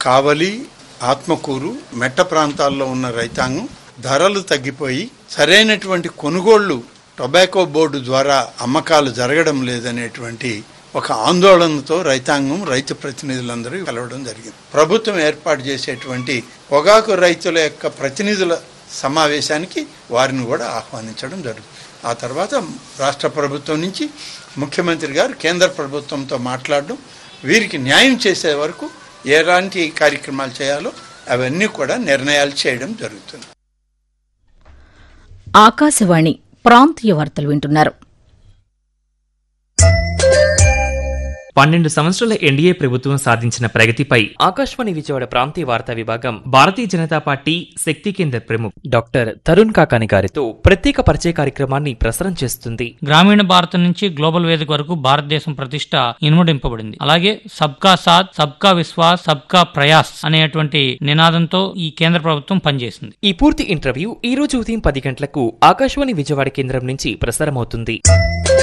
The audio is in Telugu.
కావలి ఆత్మకూరు మెట్ట ప్రాంతాల్లో ఉన్న రైతాంగం ధరలు తగ్గిపోయి సరైనటువంటి కొనుగోళ్లు టొబాకో బోర్డు ద్వారా అమ్మకాలు జరగడం లేదనేటువంటి ఒక ఆందోళనతో రైతాంగం రైతు ప్రతినిధులందరూ కలవడం జరిగింది ప్రభుత్వం ఏర్పాటు చేసేటువంటి పొగాకు రైతుల యొక్క ప్రతినిధుల సమావేశానికి వారిని కూడా ఆహ్వానించడం జరుగుతుంది ఆ తర్వాత రాష్ట్ర ప్రభుత్వం నుంచి ముఖ్యమంత్రి గారు కేంద్ర ప్రభుత్వంతో మాట్లాడడం వీరికి న్యాయం చేసే వరకు ఎలాంటి కార్యక్రమాలు చేయాలో అవన్నీ కూడా నిర్ణయాలు చేయడం జరుగుతుంది ఆకాశవాణి ప్రాంతీయ వార్తలు వింటున్నారు పన్నెండు సంవత్సరాల ఎన్డీఏ ప్రభుత్వం సాధించిన ప్రగతిపై ఆకాశవాణి విజయవాడ ప్రాంతీయ వార్తా విభాగం భారతీయ జనతా పార్టీ శక్తి కేంద్ర ప్రముఖ్ డాక్టర్ తరుణ్ కాకాని గారితో ప్రత్యేక పరిచయ కార్యక్రమాన్ని ప్రసారం చేస్తుంది గ్రామీణ భారతం నుంచి గ్లోబల్ వేదిక వరకు భారతదేశం ప్రతిష్ట ఇనుమడింపబడింది అలాగే సబ్కా సాత్ సబ్కా విశ్వాస్ సబ్కా ప్రయాస్ అనేటువంటి నినాదంతో ఈ కేంద్ర ప్రభుత్వం పనిచేసింది ఈ పూర్తి ఇంటర్వ్యూ ఈ రోజు ఉదయం పది గంటలకు ఆకాశవాణి విజయవాడ కేంద్రం నుంచి ప్రసారమవుతుంది